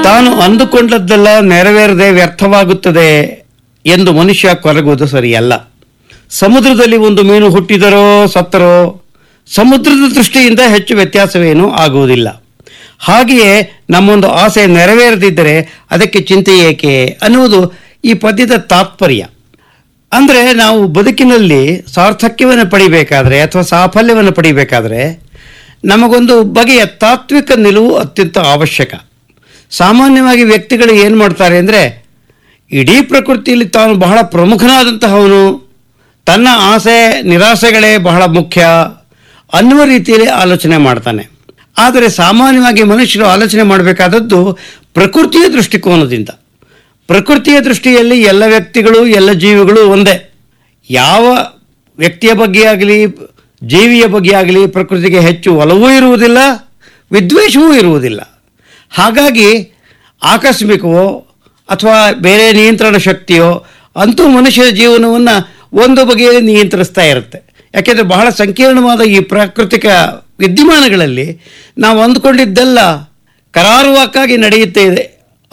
ತಾನು ಅಂದುಕೊಂಡದ್ದೆಲ್ಲ ನೆರವೇರದೆ ವ್ಯರ್ಥವಾಗುತ್ತದೆ ಎಂದು ಮನುಷ್ಯ ಕೊರಗುವುದು ಸರಿಯಲ್ಲ ಸಮುದ್ರದಲ್ಲಿ ಒಂದು ಮೀನು ಹುಟ್ಟಿದರೋ ಸತ್ತರೋ ಸಮುದ್ರದ ದೃಷ್ಟಿಯಿಂದ ಹೆಚ್ಚು ವ್ಯತ್ಯಾಸವೇನೂ ಆಗುವುದಿಲ್ಲ ಹಾಗೆಯೇ ನಮ್ಮೊಂದು ಆಸೆ ನೆರವೇರದಿದ್ದರೆ ಅದಕ್ಕೆ ಚಿಂತೆ ಏಕೆ ಅನ್ನುವುದು ಈ ಪದ್ಯದ ತಾತ್ಪರ್ಯ ಅಂದರೆ ನಾವು ಬದುಕಿನಲ್ಲಿ ಸಾರ್ಥಕ್ಯವನ್ನು ಪಡಿಬೇಕಾದ್ರೆ ಅಥವಾ ಸಾಫಲ್ಯವನ್ನು ಪಡಿಬೇಕಾದ್ರೆ ನಮಗೊಂದು ಬಗೆಯ ತಾತ್ವಿಕ ನಿಲುವು ಅತ್ಯಂತ ಅವಶ್ಯಕ ಸಾಮಾನ್ಯವಾಗಿ ವ್ಯಕ್ತಿಗಳು ಏನು ಮಾಡ್ತಾರೆ ಅಂದರೆ ಇಡೀ ಪ್ರಕೃತಿಯಲ್ಲಿ ತಾನು ಬಹಳ ಪ್ರಮುಖನಾದಂತಹವನು ತನ್ನ ಆಸೆ ನಿರಾಸೆಗಳೇ ಬಹಳ ಮುಖ್ಯ ಅನ್ನುವ ರೀತಿಯಲ್ಲಿ ಆಲೋಚನೆ ಮಾಡ್ತಾನೆ ಆದರೆ ಸಾಮಾನ್ಯವಾಗಿ ಮನುಷ್ಯರು ಆಲೋಚನೆ ಮಾಡಬೇಕಾದದ್ದು ಪ್ರಕೃತಿಯ ದೃಷ್ಟಿಕೋನದಿಂದ ಪ್ರಕೃತಿಯ ದೃಷ್ಟಿಯಲ್ಲಿ ಎಲ್ಲ ವ್ಯಕ್ತಿಗಳು ಎಲ್ಲ ಜೀವಿಗಳು ಒಂದೇ ಯಾವ ವ್ಯಕ್ತಿಯ ಬಗ್ಗೆ ಆಗಲಿ ಜೀವಿಯ ಬಗ್ಗೆ ಆಗಲಿ ಪ್ರಕೃತಿಗೆ ಹೆಚ್ಚು ಒಲವೂ ಇರುವುದಿಲ್ಲ ವಿದ್ವೇಷವೂ ಇರುವುದಿಲ್ಲ ಹಾಗಾಗಿ ಆಕಸ್ಮಿಕವೋ ಅಥವಾ ಬೇರೆ ನಿಯಂತ್ರಣ ಶಕ್ತಿಯೋ ಅಂತೂ ಮನುಷ್ಯನ ಜೀವನವನ್ನು ಒಂದು ಬಗೆಯಲ್ಲಿ ನಿಯಂತ್ರಿಸ್ತಾ ಇರುತ್ತೆ ಯಾಕೆಂದರೆ ಬಹಳ ಸಂಕೀರ್ಣವಾದ ಈ ಪ್ರಾಕೃತಿಕ ವಿದ್ಯಮಾನಗಳಲ್ಲಿ ನಾವು ಅಂದುಕೊಂಡಿದ್ದೆಲ್ಲ ಕರಾರುವಾಕ್ಕಾಗಿ ನಡೆಯುತ್ತೆ ಇದೆ